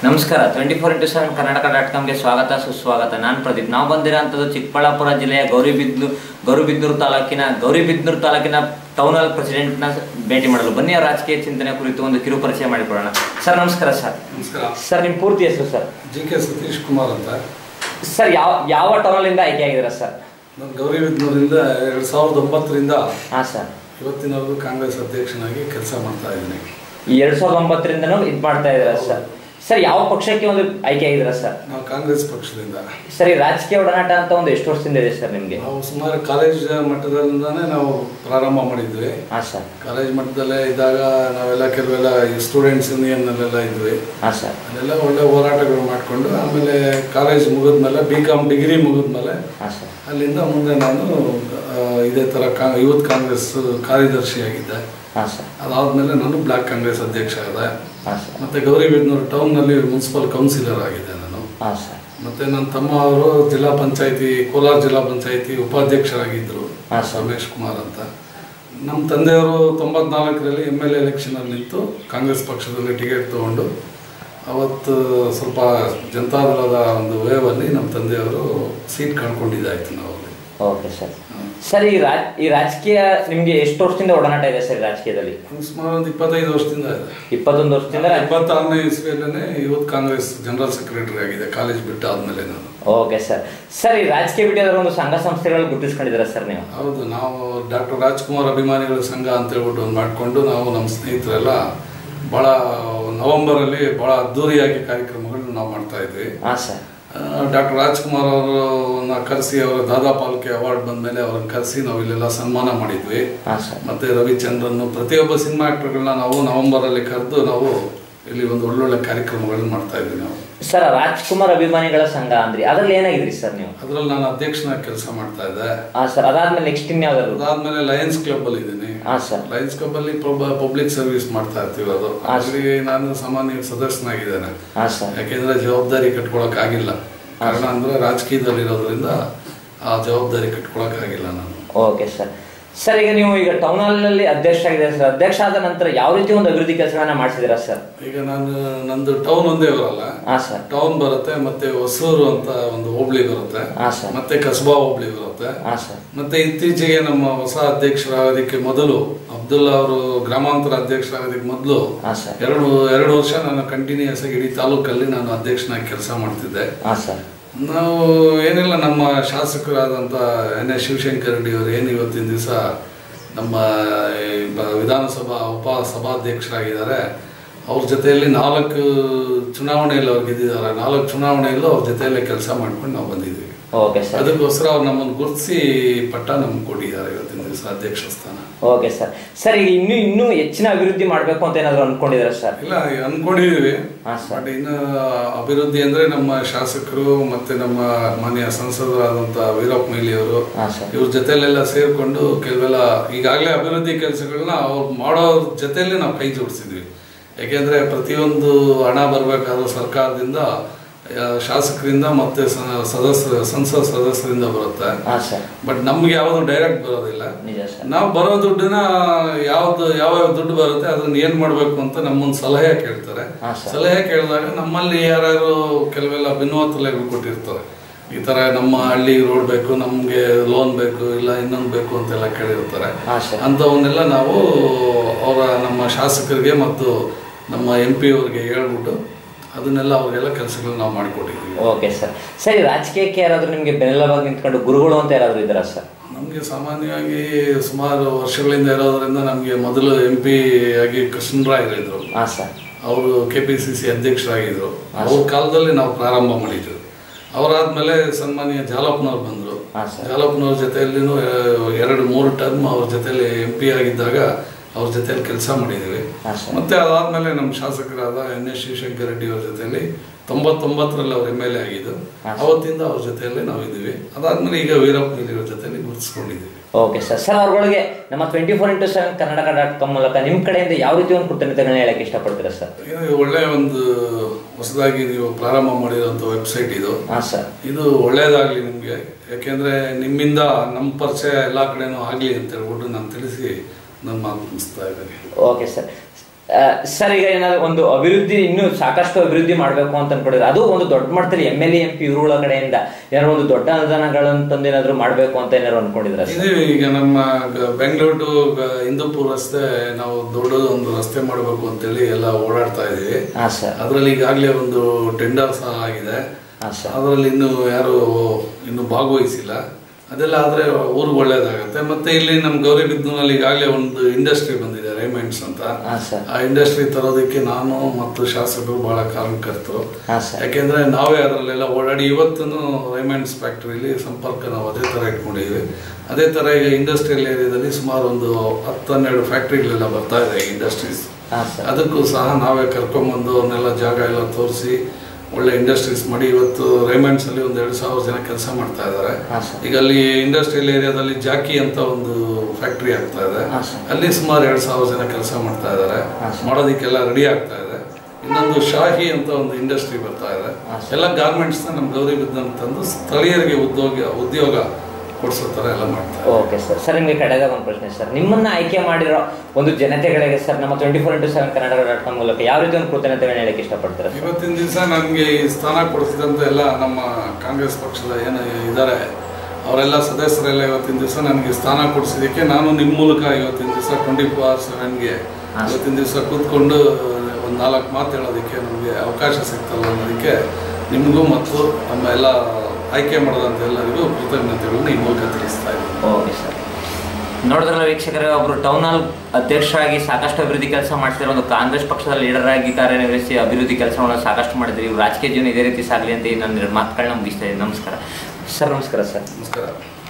ನಮಸ್ಕಾರ twenty four into seven Karnataka dot ಕಾಮ್ಗೆ ಸ್ವಾಗತ ಸುಸ್ವಾಗತ ನಾನು ಪ್ರದೀಪ್ ನಾವು ಬಂದಿರೋಂಥದ್ದು ಚಿಕ್ಕಬಳ್ಳಾಪುರ ಜಿಲ್ಲೆಯ ಗೌರಿಬಿದ್ನೂರು ಗೌರಿಬಿದ್ನೂರು ತಾಲೂಕಿನ ಗೌರಿಬಿದ್ನೂರು ತಾಲೂಕಿನ ಟೌನ್ ಹಾಲ್ ಪ್ರೆಸಿಡೆಂಟ್ನ ಭೇಟಿ ಮಾಡಲು ಬನ್ನಿ ಆ ರಾಜಕೀಯ ಚಿಂತನೆ ಕುರಿತು ಒಂದು ಕಿರು ಪರಿಚಯ ಮಾಡಿಕೊಳ್ಳೋಣ ಸರ್ ನಮಸ್ಕಾರ ಸರ್ ನಮಸ್ಕಾರ ಸರ್ ನಿಮ್ಮ ಪೂರ್ತಿ ಹೆಸರು sir G K Satish Kumar ಅಂತ ಸರ್ ಯಾವ ಯಾವ ಟೌನಲ್ಲಿಂದ ಆಯ್ಕೆ ಆಗಿದ್ದೀರಾ ಸರ್ ನಾನು ಗೌರಿಬಿದ್ನೂರಿಂದ ಎರಡು ಸಾವಿರದ ಒಂಬತ್ತರಿಂದ ಹಾಂ ಸರ್ ಇವತ್ತಿನವರೆಗೂ ಕಾಂಗ್ರೆಸ್ ಅಧ್ಯಕ್ಷನಾಗಿ ಕೆಲಸ ಮಾಡ್ತಾ ಇದ್ದೀನಿ ಈ ಎರಡು ಸಾವಿರದ ಒಂಬತ್ತರಿಂದನೂ ಇದು ಮಾಡ್ತಾ ಇದ್ದೀರಾ ಸರ್ ಸರ್ ಯಾವ ಪಕ್ಷಕ್ಕೆ ಒಂದು ಆಯ್ಕೆ ಆಗಿದ್ದೀರಾ ಸರ್ ನಾವು ಕಾಂಗ್ರೆಸ್ ಪಕ್ಷದಿಂದ ಸರ್ ಈ ರಾಜಕೀಯ ಒಡನಾಟ ಅಂತ ಒಂದು ಎಷ್ಟು ವರ್ಷದಿಂದ ಇದೆ ಸರ್ ನಿಮಗೆ ನಾವು ಸುಮಾರು ಕಾಲೇಜ್ ಮಟ್ಟದಿಂದಾನೇ ನಾವು ಪ್ರಾರಂಭ ಮಾಡಿದ್ವಿ ಹಾಂ ಸರ್ ಕಾಲೇಜ್ ಮಟ್ಟದಲ್ಲೇ ಇದ್ದಾಗ ನಾವೆಲ್ಲ ಕೆಲವೆಲ್ಲ ಸ್ಟೂಡೆಂಟ್ಸ್ ಯೂನಿಯನ್ನಲ್ಲೆಲ್ಲ ಇದ್ವಿ ಹಾಂ ಸರ್ ಅಲ್ಲೆಲ್ಲ ಒಳ್ಳೆ ಹೋರಾಟಗಳು ಮಾಡಿಕೊಂಡು ಆಮೇಲೆ ಕಾಲೇಜ್ ಮುಗಿದ್ಮೇಲೆ ಬಿ ಕಾಮ್ ಡಿಗ್ರಿ ಮುಗಿದ್ಮೇಲೆ ಹಾಂ ಸರ್ ಅಲ್ಲಿಂದ ಮುಂದೆ ನಾನು ಆ, ಇದೇ ಥರ ಕಾ ಯೂತ್ ಕಾಂಗ್ರೆಸ್ ಕಾರ್ಯದರ್ಶಿಯಾಗಿದ್ದೆ ಹಾಂ ಸರ್ ಅದಾದಮೇಲೆ ನಾನು ಬ್ಲಾಕ್ ಕಾಂಗ್ರೆಸ್ ಅಧ್ಯಕ್ಷ ಆದೆ ಹಾಂ ಸರ್ ಮತ್ತು ಗೌರಿಬಿದನೂರು ಟೌನ್ನಲ್ಲಿ ಮುನ್ಸಿಪಲ್ ಕೌನ್ಸಿಲರ್ ಆಗಿದ್ದೆ ನಾನು ಹಾಂ ಸರ್ ಮತ್ತು ನನ್ನ ತಮ್ಮ ಅವರು ಜಿಲ್ಲಾ ಪಂಚಾಯತಿ ಕೋಲಾರ ಜಿಲ್ಲಾ ಪಂಚಾಯತಿ ಉಪಾಧ್ಯಕ್ಷರಾಗಿದ್ದರು ಹಾಂ ಸರ್ ರಮೇಶ್ ಕುಮಾರ್ ಅಂತ ನಮ್ಮ ತಂದೆಯವರು ತೊಂಬತ್ನಾಲ್ಕರಲ್ಲಿ ಎಮ್ ಎಲ್ ಎಲೆಕ್ಷನಲ್ಲಿ ನಿಂತು ಕಾಂಗ್ರೆಸ್ ಪಕ್ಷದಲ್ಲಿ ಟಿಕೆಟ್ ತೊಗೊಂಡು ಅವತ್ತು ಸ್ವಲ್ಪ ಜನತಾದಳದ ಒಂದು ವೇವಲ್ಲಿ ನಮ್ಮ ತಂದೆಯವರು ಸೀಟ್ ಕಳ್ಕೊಂಡಿದ್ದಾಯ್ತು ನಾವು ಅಲ್ಲಿ ಓಕೆ ಸರ್ ಸರ್ ಈ ರಾಜ್ ಈ ರಾಜಕೀಯ ನಿಮಗೆ ಎಷ್ಟು ವರ್ಷದಿಂದ ಒಡನಾಟ ಇದೆ ಸರ್ ಈ ರಾಜಕೀಯದಲ್ಲಿ ಒಂದು ಸುಮಾರು ಒಂದು ಇಪ್ಪತ್ತೈದು ವರ್ಷದಿಂದ ಇದೆ ಇಪ್ಪತ್ತೊಂದು ವರ್ಷದಿಂದ ರಾಜ- ಇಪ್ಪತ್ತಾರನೇ ಇಸ್ವಿಯಲ್ಲೇ ಯೂತ್ ಕಾಂಗ್ರೆಸ್ ಜನರಲ್ ಸೆಕ್ರೆಟರಿ ಆಗಿದೆ ಕಾಲೇಜ್ ಬಿಟ್ಟು ಆದ್ಮೇಲೆ ನಾನು ಓಕೆ ಸರ್ ಸರ್ ಈ ರಾಜಕೀಯ ಬಿಟ್ಟಿದ್ರೆ ಒಂದು ಸಂಘ ಸಂಸ್ಥೆಗಳು ಗುರುತಿಸ್ಕೊಂಡಿದ್ದೀರಾ ಸರ್ ನೀವು ಹೌದು ನಾವು ಡಾಕ್ಟರ್ ರಾಜ್ಕುಮಾರ್ ಅಭಿಮಾನಿಗಳ ಸಂಘ ಅಂತ ಹೇಳ್ಬಿಟ್ಟು ಒಂದು ಮಾಡಿಕೊಂಡು ನಾವು ನಮ್ಮ ಸ್ನೇಹಿತರೆಲ್ಲ ಭಾಳ ನವೆಂಬರಲ್ಲಿ ಭಾಳ ಅದ್ದೂರಿಯಾಗಿ ಕಾರ್ಯಕ್ರಮಗಳನ್ನ ನಾವು ಮಾಡ್ತಾ ಇದ್ವಿ ಹಾಂ ಸರ್ ಡಾಕ್ಟರ್ ರಾಜ್ಕುಮಾರ್ ಅವರನ್ನ ಕರೆಸಿ ಅವರ ದಾದಾ ಪಾಲ್ಕೆ ಅವಾರ್ಡ್ ಬಂದಮೇಲೆ ಅವ್ರನ್ನ ಕರೆಸಿ ನಾವು ಇಲ್ಲೆಲ್ಲ ಸನ್ಮಾನ ಮಾಡಿದ್ವಿ ಹಾಂ ಸರ್ ಮತ್ತೆ ರವಿಚಂದ್ರನ್ ಪ್ರತಿಯೊಬ್ಬ ಸಿನಿಮಾ ಆಕ್ಟರ್ಗಳನ್ನ ನಾವು ನವೆಂಬರಲ್ಲಿ ಕರೆದು ನಾವು ಇಲ್ಲಿ ಒಂದು ಒಳ್ಳೊಳ್ಳೆ ಕಾರ್ಯಕ್ರಮಗಳನ್ನ ಮಾಡ್ತಾ ಇದ್ವಿ ನಾವು ಸರ್ ರಾಜ್ಕುಮಾರ್ ಅಭಿಮಾನಿಗಳ ಸಂಘ ಅಂದ್ರಿ ಅದ್ರಲ್ಲಿ ಏನಾಗಿದ್ರಿ ಸರ್ ನೀವು ಅದರಲ್ಲಿ ನಾನು ಅಧ್ಯಕ್ಷನಾಗಿ ಕೆಲಸ ಮಾಡ್ತಾ ಇದ್ದೆ ಹಾಂ ಸರ್ ಅದಾದ್ಮೇಲೆ ನೆಕ್ಸ್ಟ್ ಇನ್ಯಾವ್ದಾದ್ರು ಅದಾದ್ಮೇಲೆ ಲಯನ್ಸ್ ಕ್ಲಬ್ ಅಲ್ಲಿ ಇದ್ದೀನಿ ಹಾಂ ಸರ್ ಲಯನ್ಸ್ ಕ್ಲಬ್ ಅಲ್ಲಿ ಪಬ್ಲಿಕ್ ಸರ್ವಿಸ್ ಮಾಡ್ತಾ ಇರ್ತೀವಿ ಅದು ಅಲ್ಲಿ ನಾನು ಸಾಮಾನ್ಯ ಸದಸ್ಯನಾಗಿದ್ದೇನೆ ಹಾಂ ಸರ್ ಯಾಕೆಂದ್ರೆ ಜವಾಬ್ದಾರಿ ಕಟ್ಕೊಳಕ್ ಆಗಿಲ್ಲ ಕಾರಣ ಅಂದ್ರೆ ರಾಜಕೀಯದಲ್ಲಿ ಇರೋದ್ರಿಂದ ಆ ಜವಾಬ್ದಾರಿ ಕಟ್ಕೊಳಕ್ ಆಗಿಲ್ಲ ನಾನು ಓಕೆ ಸರ್ ಸರ್ ಈಗ ನೀವು ಈಗ ಟೌನ್ ಹಾಲ್ನಲ್ಲಿ ಅಧ್ಯಕ್ಷ ಆಗಿದ್ದಾರೆ ಸರ್ ಅಧ್ಯಕ್ಷ ಆದ ನಂತರ ಯಾವ ರೀತಿ ಒಂದು ಅಭಿವೃದ್ಧಿ ಕೆಲಸಗಳನ್ನ ಮಾಡಿಸಿದ್ದೀರಾ ಸರ್ ಈಗ ನಾನು ನಂದು ಟೌನ್ ಒಂದೇ ಬರಲ್ಲ ಹಾಂ ಸರ್ ಟೌನ್ ಬರುತ್ತೆ ಮತ್ತೆ ಹೊಸೂರು ಅಂತ ಒಂದು ಹೋಬಳಿ ಬರುತ್ತೆ ಹಾಂ ಸರ್ ಮತ್ತೆ ಕಸ್ಬಾ ಹೋಬಳಿ ಬರುತ್ತೆ ಹಾಂ ಸರ್ ಮತ್ತೆ ಇತ್ತೀಚೆಗೆ ನಮ್ಮ ಹೊಸ ಅಧ್ಯಕ್ಷರಾಗೋದಕ್ಕೆ ಮೊದಲು ಅಬ್ದುಲ್ಲಾ ಅವರು ಗ್ರಾಮಾಂತರ ಅಧ್ಯಕ್ಷರಾಗೋದಕ್ಕೆ ಮೊದಲು ಹಾಂ ಸರ್ ಎರಡು ಎರಡು ವರ್ಷ ನಾನು ಕಂಟಿನ್ಯೂಸ್ ಆಗಿ ಇಡೀ ತಾಲೂಕಲ್ಲಿ ನಾನು ಅಧ್ಯಕ್ಷನಾಗಿ ಕೆಲಸ ಮಾಡ್ತಿದ್ದೆ ಹಾಂ ಸರ್ ನಾವು ಏನಿಲ್ಲ ನಮ್ಮ ಶಾಸಕರಾದಂಥ ಎನ್ ಎಸ್ ಶಿವಶಂಕರ್ ರೆಡ್ಡಿ ಅವರು ಏನು ಇವತ್ತಿನ ದಿವಸ ನಮ್ಮ ಈ ಬ- ವಿಧಾನಸಭಾ ಉಪ ಸಭಾಧ್ಯಕ್ಷರಾಗಿದ್ದಾರೆ ಅವ್ರ ಜೊತೆಯಲ್ಲಿ ನಾಲ್ಕು ಚುನಾವಣೆಯಲ್ಲಿ ಅವ್ರು ಗೆದ್ದಿದ್ದಾರೆ ನಾಲ್ಕು ಚುನಾವಣೆಯಲ್ಲೂ ಅವ್ರ ಜೊತೆಯಲ್ಲೇ ಕೆಲಸ ಮಾಡ್ಕೊಂಡು ನಾವು ಬಂದಿದ್ದೀವಿ ಓಕೆ ಸರ್ ಅದಕ್ಕೋಸ್ಕರ ಅವ್ರು ನಮ್ಮನ್ನು ಗುರುತಿಸಿ ಪಟ್ಟ ನಮ್ಗೆ ಕೊಟ್ಟಿದ್ದಾರೆ ಇವತ್ತಿನ ದಿವಸ ಅಧ್ಯಕ್ಷ ಸ್ಥಾನ ಓಕೆ ಸರ್ ಸರ್ ಈಗ ಇನ್ನೂ ಇನ್ನೂ ಹೆಚ್ಚಿನ ಅಭಿವೃದ್ಧಿ ಮಾಡಬೇಕು ಅಂತ ಏನಾದ್ರು ಅನ್ಕೊಂಡಿದ್ದೀರಾ ಸರ್ ಇಲ್ಲ ಅನ್ಕೊಂಡಿದೀವಿ ಹಾಂ ಸರ್ ಬಟ್ ಇನ್ನು ಅಭಿವೃದ್ಧಿ ಅಂದ್ರೆ ನಮ್ಮ ಶಾಸಕರು ಮತ್ತೆ ನಮ್ಮ ಮಾನ್ಯ ಸಂಸದರಾದಂಥ ವೀರಪ್ಪ ಮೊಯ್ಲಿ ಅವರು ಹಾಂ ಸರ್ ಇವ್ರ ಜೊತೆಲೆಲ್ಲ ಸೇರ್ಕೊಂಡು ಕೆಲವೆಲ್ಲ ಈಗಾಗಲೇ ಅಭಿವೃದ್ಧಿ ಕೆಲಸಗಳನ್ನ ಅವ್ರು ಮಾಡೋ ಜೊತೆಯಲ್ಲಿ ನಾವು ಕೈ ಜೋಡಿಸಿದ್ವಿ ಯಾಕೆಂದ್ರೆ ಪ್ರತಿಯೊಂದು ಹಣ ಬರಬೇಕಾದ್ರೂ ಸರ್ಕಾರದಿಂದ ಆ, ಶಾಸಕರಿಂದ ಮತ್ತೆ ಸ- ಸದಸ್ಯ ಸಂಸತ್ ಸದಸ್ಯರಿಂದ ಬರುತ್ತೆ ಹಾಂ ಸರ್ ಬಟ್ ನಮ್ಗೆ ಯಾವುದು ಡೈರೆಕ್ಟ್ ಬರೋದಿಲ್ಲ ನಿಜ ಸರ್ ನಾವು ಬರೋ ದುಡ್ಡನ್ನ ಯಾವ್ದು ಯಾವ್ಯಾವ ದುಡ್ಡು ಬರುತ್ತೆ ಅದನ್ನ ಏನ್ ಮಾಡ್ಬೇಕು ಅಂತ ನಮ್ಮೊಂದು ಸಲಹೆ ಕೇಳ್ತಾರೆ ಹಾಂ ಸರ್ ಸಲಹೆ ಕೇಳಿದಾಗ ನಮ್ಮಲ್ಲಿ ಯಾರ್ಯಾರು ಕೆಲವೆಲ್ಲ ಭಿನ್ನವತ್ತಲೆಗಳು ಕೊಟ್ಟಿರ್ತಾರೆ ಈ ತರ ನಮ್ಮ ಹಳ್ಳಿ ರೋಡ್ ಬೇಕು ನಮ್ಗೆ ಲೋನ್ ಬೇಕು ಇಲ್ಲ ಇನ್ನೊಂದು ಬೇಕು ಅಂತೆಲ್ಲ ಕೇಳಿರ್ತಾರೆ ಹಾಂ ಸರ್ ಅಂಥವನ್ನೆಲ್ಲ ನಾವು ಅವರ ನಮ್ಮ ಶಾಸಕರಿಗೆ ಮತ್ತು ನಮ್ಮ ಎಂ ಪಿ ಅವ್ರಿಗೆ ಹೇಳ್ಬಿಟ್ಟು ಅದನ್ನೆಲ್ಲ ಅವ್ರಿಗೆಲ್ಲ ಕೆಲಸಗಳನ್ನ ನಾವು ಮಾಡಿಕೊಟ್ಟಿದ್ದೀವಿ ಓಕೆ ಸರ್ ಸರ್ ಈ ರಾಜಕೀಯಕ್ಕೆ ಯಾರಾದ್ರೂ ನಿಮಗೆ ಬೆನ್ನೆಲುಬಾಗಿ ನಿಂತ್ಕೊಂಡು ಗುರುಗಳು ಅಂತ ಯಾರಾದ್ರೂ ಇದ್ದಾರಾ ಸರ್ ನಮಗೆ ಸಾಮಾನ್ಯವಾಗಿ ಸುಮಾರು ವರ್ಷಗಳಿಂದ ಇರೋದ್ರಿಂದ ನಮಗೆ ಮೊದಲು ಎಂ ಪಿ ಆಗಿ ಕೃಷ್ಣರಾಯರಿದ್ರು ಹಾಂ ಸರ್ ಅವರು ಕೆ ಪಿ ಸಿ ಸಿ ಅಧ್ಯಕ್ಷರಾಗಿದ್ರು ಅವ್ರ ಕಾಲದಲ್ಲಿ ನಾವು ಪ್ರಾರಂಭ ಮಾಡಿದ್ವಿ ಅವರಾದ್ಮೇಲೆ ಸನ್ಮಾನ್ಯ ಜಾಲಪ್ಪನವ್ರು ಬಂದರು ಹಾಂ ಸರ್ ಜಾಲಪ್ಪನವ್ರ ಜೊತೆಯಲ್ಲಿನೂ ಎರಡು ಮೂರು ಟರ್ಮ್ ಅವ್ರ ಜೊತೆಲಿ ಎಂ ಪಿ ಆಗಿದ್ದಾಗ ಅವ್ರ ಜೊತೆಲಿ ಕೆಲಸ ಮಾಡಿದ್ದೀವಿ ಹಾಂ ಸರ್ ಮತ್ತೆ ಅದಾದ್ಮೇಲೆ ನಮ್ಮ ಶಾಸಕರಾದ ಎನ್ ಎಸ್ ಶಿವಶಂಕರ್ ರೆಡ್ಡಿ ಅವ್ರ ಜೊತೆಲಿ ತೊಂಬತ್ತೊಂಬತ್ತರಲ್ಲಿ ಅವ್ರು ಎಮ್ ಎಲ್ ಎ ಆಗಿದ್ದು ಅವತ್ತಿಂದ ಅವ್ರ ಜೊತೆಯಲ್ಲೇ ನಾವು ಇದ್ದೀವಿ ಅದಾದ್ಮೇಲೆ ಈಗ ವೀರಪ್ಪ ಮೊಯ್ಲಿ ಅವ್ರ ಜೊತೆಲಿ ಗುರುತಿಸ್ಕೊಂಡಿದ್ದೀವಿ ಓಕೆ ಸರ್ ಸರ್ ಅವ್ರಗಳಿಗೆ ನಮ್ಮ twenty four into seven Karnataka dot com ಮೂಲಕ ನಿಮ್ಮ ಕಡೆಯಿಂದ ಯಾವ ರೀತಿ ಒಂದು ಕೃತಜ್ಞತೆಗಳನ್ನ ಹೇಳಕ್ಕೆ ಇಷ್ಟಪಡ್ತೀರಾ ಸರ್ ಇದು ಒಳ್ಳೆಯ ಒಂದು ಹೊಸದಾಗಿ ನೀವು ಪ್ರಾರಂಭ ಮಾಡಿರೋಂಥ ವೆಬ್ಸೈಟ್ ಇದು ಹಾಂ ಸರ್ ಇದು ಒಳ್ಳೆಯದಾಗಲಿ ನಿಮಗೆ ಯಾಕೆಂದರೆ ನಿಮ್ಮಿಂದ ನಮ್ಮ ಪರಿಚಯ ಎಲ್ಲ ಕಡೆನೂ ಆಗಲಿ ಅಂತ ಹೇಳ್ಬಿಟ್ಟು ನಾನು ತಿಳಿಸಿ ನನ್ನ ಮಾತು ಮುಗಿಸ್ತಾ ಇದ್ದೀನಿ ಓಕೆ ಸರ್ ಆ, ಸರ್ ಈಗ ಏನಾದ್ರು ಒಂದು ಅಭಿವೃದ್ಧಿ ಇನ್ನೂ ಸಾಕಷ್ಟು ಅಭಿವೃದ್ಧಿ ಮಾಡಬೇಕು ಅಂತ ಅನ್ಕೊಂಡಿದ್ರೆ ಅದು ಒಂದು ದೊಡ್ಡ ಮಟ್ಟದಲ್ಲಿ M L A M P ಇವ್ರುಗಳ ಕಡೆಯಿಂದ ಏನಾದ್ರು ಒಂದು ದೊಡ್ಡ ಅನುದಾನಗಳನ್ನು ತಂದು ಏನಾದ್ರು ಮಾಡಬೇಕು ಅಂತ ಏನಾದ್ರು ಅನ್ಕೊಂಡಿದ್ರ ಸರ್ ಇದೆ ಈಗ ನಮ್ಮ ಗ- ಬೆಂಗಳೂರು ಟು ಗ- ಹಿಂದೂಪುರ ರಸ್ತೆ ನಾವು ದೊಡ್ಡದು ಒಂದು ರಸ್ತೆ ಮಾಡಬೇಕು ಅಂತೇಳಿ ಎಲ್ಲ ಓಡಾಡ್ತಾ ಇದೀವಿ ಹಾ ಸರ್ ಅದರಲ್ಲಿ ಈಗಾಗಲೇ ಒಂದು ಟೆಂಡರ್ ಸಹ ಆಗಿದೆ ಹಾ ಸರ್ ಅದರಲ್ಲಿ ಇನ್ನು ಯಾರು ಇನ್ನು ಭಾಗವಹಿಸಿಲ್ಲ ಅದೆಲ್ಲ ಆದರೆ ಊರಿಗೆ ಒಳ್ಳೇದಾಗುತ್ತೆ ಮತ್ತೆ ಇಲ್ಲಿ ನಮ್ಮ ಗೌರಿಬಿದನೂರಲ್ಲಿ ಈಗಾಗಲೇ ಒಂದು ಇಂಡಸ್ಟ್ರಿ ಬಂದಿದೆ ರೈಮಂಡ್ಸ್ ಅಂತ ಹಾ ಸರ್ ಆ ಇಂಡಸ್ಟ್ರಿ ತರೋದಕ್ಕೆ ನಾನು ಮತ್ತು ಶಾಸಕರು ಬಹಳ ಕಾರಣಕರ್ತರು ಹಾ ಸರ್ ಯಾಕೆಂದ್ರೆ ನಾವೇ ಅದರಲ್ಲೆಲ್ಲ ಓಡಾಡಿ ಇವತ್ತೂ ರೈಮಂಡ್ಸ್ ಫ್ಯಾಕ್ಟ್ರಿಲಿ ಸಂಪರ್ಕ ನಾವು ಅದೇ ಥರ ಇಟ್ಕೊಂಡಿದ್ದೀವಿ ಅದೇ ಥರ ಈಗ ಇಂಡಸ್ಟ್ರಿಯಲ್ ಏರಿಯಾದಲ್ಲಿ ಸುಮಾರು ಒಂದು ಹತ್ತು ಹನ್ನೆರಡು ಫ್ಯಾಕ್ಟ್ರಿಗಳೆಲ್ಲ ಬರ್ತಾ ಇದೆ ಇಂಡಸ್ಟ್ರೀಸ್ ಹಾ ಸರ್ ಅದಕ್ಕೂ ಸಹ ನಾವೇ ಕರ್ಕೊಂಬಂದು ಅವನ್ನೆಲ್ಲ ಜಾಗ ಎಲ್ಲ ತೋರಿಸಿ ಒಳ್ಳೆ ಇಂಡಸ್ಟ್ರೀಸ್ ಮಾಡಿ ಇವತ್ತು ರೈಮಂಡ್ಸ್ ಅಲ್ಲಿ ಒಂದು ಎರಡು ಸಾವಿರ ಜನ ಕೆಲಸ ಮಾಡ್ತಾ ಇದ್ದಾರೆ ಹಾ ಸರ್ ಈಗ ಅಲ್ಲಿ ಇಂಡಸ್ಟ್ರಿಯಲ್ ಏರಿಯಾದಲ್ಲಿ ಜಾಕಿ ಅಂತ ಒಂದು ಫ್ಯಾಕ್ಟ್ರಿ ಆಗ್ತಾ ಇದೆ ಹಾ ಸರ್ ಅಲ್ಲಿ ಸುಮಾರು ಎರಡು ಸಾವಿರ ಜನ ಕೆಲಸ ಮಾಡ್ತಾ ಇದ್ದಾರೆ ಮಾಡೋದಕ್ಕೆಲ್ಲ ರೆಡಿ ಆಗ್ತಾ ಇದೆ ಇನ್ನೊಂದು ಶಾಹಿ ಅಂತ ಒಂದು ಇಂಡಸ್ಟ್ರಿ ಬರ್ತಾ ಇದೆ ಎಲ್ಲ ಗಾರ್ಮೆಂಟ್ಸ್ನ ನಮ್ಮ ಗೌರಿಬಿದ್ದನ್ನು ತಂದು ಸ್ಥಳೀಯರಿಗೆ ಉದ್ಯೋಗ ಉದ್ಯೋಗ ಕೊಡಿಸೋ ಥರ ಎಲ್ಲ ಮಾಡ್ತಾರೆ ಓಕೆ ಸರ್ ಸರ್ ನಿಮಗೆ ಕಡೆಗ ಒಂದು ಪ್ರಶ್ನೆ ಸರ್ ನಿಮ್ಮನ್ನ ಆಯ್ಕೆ ಮಾಡಿರೋ ಒಂದು ಜನತೆಗಳಿಗೆ ಸರ್ ನಮ್ಮ twenty four into seven Kannada dot com ಮೂಲಕ ಯಾವ ರೀತಿ ಒಂದು ಕೃತಜ್ಞತೆಗಳನ್ನ ಹೇಳಕ್ಕೆ ಇಷ್ಟಪಡ್ತೀರಾ ಸರ್ ಇವತ್ತಿನ ದಿವಸ ನನಗೆ ಈ ಸ್ಥಾನ ಕೊಡಿಸಿದಂತ ಎಲ್ಲ ನಮ್ಮ ಕಾಂಗ್ರೆಸ್ ಪಕ್ಷದ ಏನು ಇದ್ದಾರೆ ಅವರೆಲ್ಲ ಸದಸ್ಯರೆಲ್ಲ ಇವತ್ತಿನ ದಿವಸ ನನಗೆ ಸ್ಥಾನ ಕೊಡಿಸಿದ್ದಕ್ಕೆ ನಾನು ನಿಮ್ಮ ಮೂಲಕ ಇವತ್ತಿನ ದಿವಸ ಟ್ವೆಂಟಿ ಫೋರ್ ಸೆವೆನ್ಗೆ ಇವತ್ತಿನ ದಿವಸ ಕೂತ್ಕೊಂಡು ಒಂದು ನಾಲ್ಕು ಮಾತು ಹೇಳೋದಕ್ಕೆ ನಮಗೆ ಅವಕಾಶ ಸಿಗ್ತಲ್ಲ ಅನ್ನೋದಕ್ಕೆ ನಿಮಗೂ ಮತ್ತು ನಮ್ಮ ಎಲ್ಲ ಆಯ್ಕೆ ಮಾಡೋದಂತ ಎಲ್ಲರಿಗೂ ಕೃತಜ್ಞತೆಗಳನ್ನು ಈ ಮೂಲಕ ತಿಳಿಸ್ತಾ ಇದ್ದೀನಿ ಓಕೆ ಸರ್ ನೋಡಿದ್ರಲ್ಲ ವೀಕ್ಷಕರೇ ಒಬ್ರು ಟೌನ್ ಹಾಲ್ ಅಧ್ಯಕ್ಷರಾಗಿ ಸಾಕಷ್ಟು ಅಭಿವೃದ್ಧಿ ಕೆಲಸ ಮಾಡ್ತಿರೋ ಒಂದು ಕಾಂಗ್ರೆಸ್ ಪಕ್ಷದ ಲೀಡರ್ ಆಗಿ ಕಾರ್ಯನಿರ್ವಹಿಸಿ ಅಭಿವೃದ್ಧಿ ಕೆಲಸವನ್ನು ಸಾಕಷ್ಟು ಮಾಡಿದ್ರಿ ಇವ್ರು ರಾಜಕೀಯ ಜೀವನ ಇದೇ ರೀತಿ ಸಾಗಲಿ ಅಂತ ಈ ನನ್ನ ಎರಡು ಮಾತುಗಳನ್ನ ಮುಗಿಸ್ತಾ ಇದ್ದೀನಿ ನಮಸ್ಕಾರ ಸರ್ ನಮಸ್ಕಾರ ಸರ್ ನಮಸ್ಕಾರ